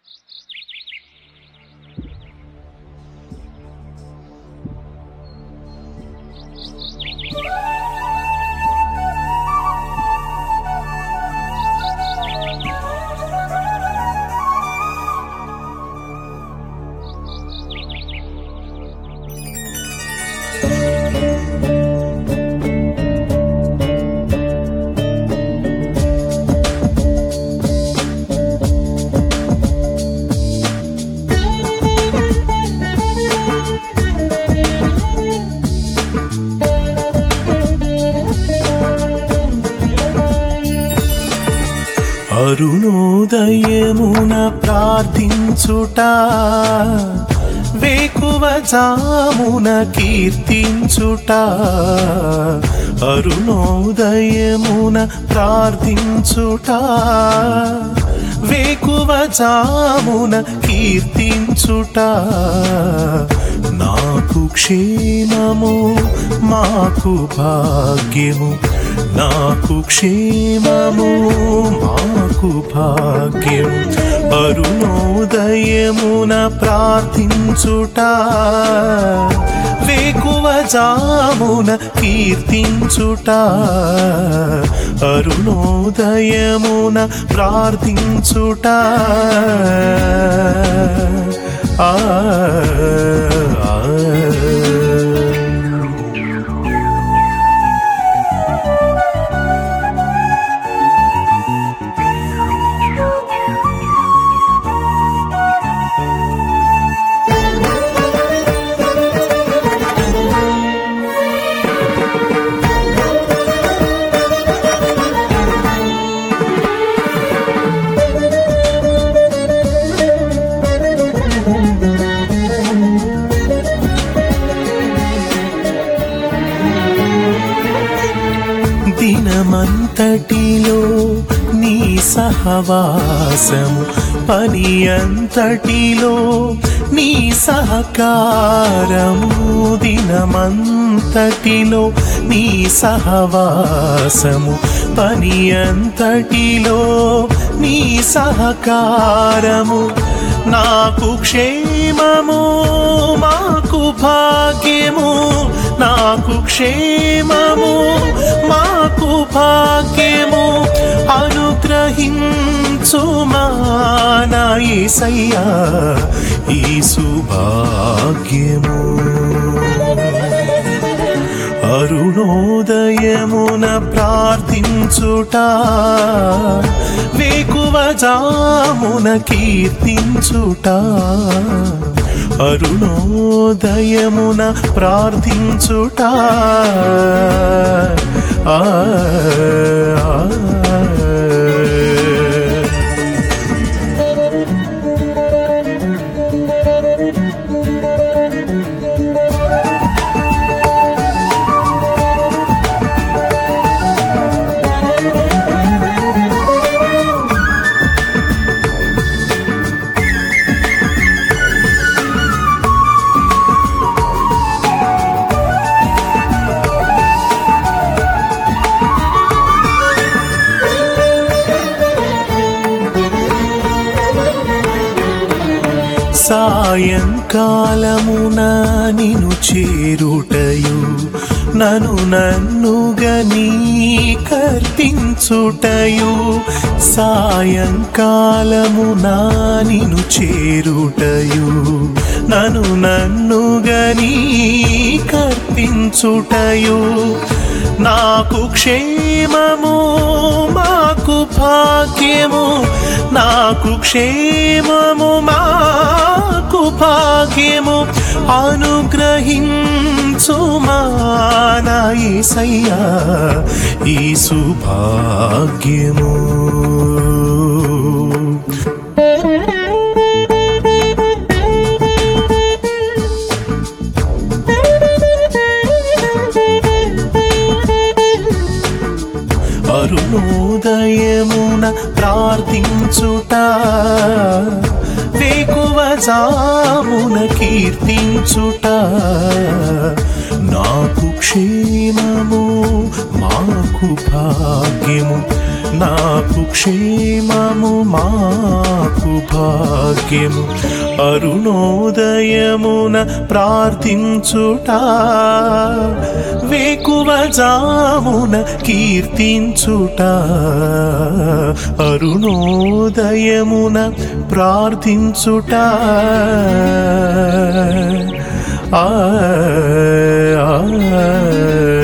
అరుణోదయమున ప్రార్థించుట వేకువ జామున కీర్తించుట అరుణోదయమున ప్రార్థించుట వేకువ జామున కీర్తించుట నాకు క్షేమము మాకు భాగ్యము నాకు క్షేమము మాకు భాగ్యం అరుణోదయమున ప్రార్థించుట వేకువ జామున కీర్తించుట అరుణోదయమున ప్రార్థించుట ఆ ఆ. దినమంతటిలో నీ సహవాసము పని అంతటిలో నీ సహకారము దినమంతటిలో నీ సహవాసము పని అంతటిలో నీ సహకారము నాకు క్షేమము మాకు భాగ్యము నాకు క్షేమము మాకు భాగ్యము అనుగ్రహించు మానయ్యా ఈ సుభాగ్యము అరుణోదయమున ప్రార్థించుట వేకువ జామున కీర్తించుట అరుణోదయమున ప్రార్థించుట ఆ, ఆ, ఆ. సాయంకాలమున నిను చేరుటయు నను నన్నుగని కర్పించుటయు సాయంకాలమున నిను చేరుటయు నను నన్నుగని కర్పించుటయు నాకు క్షేమము మాకు భాగ్యము నాకు క్షేమము మాకు భాగ్యము అనుగ్రహించు మానయ్యా ఈ సుభాగ్యము అరుణోదయమున ప్రార్థించుట వేకువ జామున కీర్తించుట నాకు క్షేమము మాకు భాగ్యము నాకు క్షేమము మాకు నాకు భాగ్యము అరుణోదయమున ప్రార్థించుట వేకువ జామున కీర్తించుట అరుణోదయమున ప్రార్థించుట ఆ ఆ, ఆ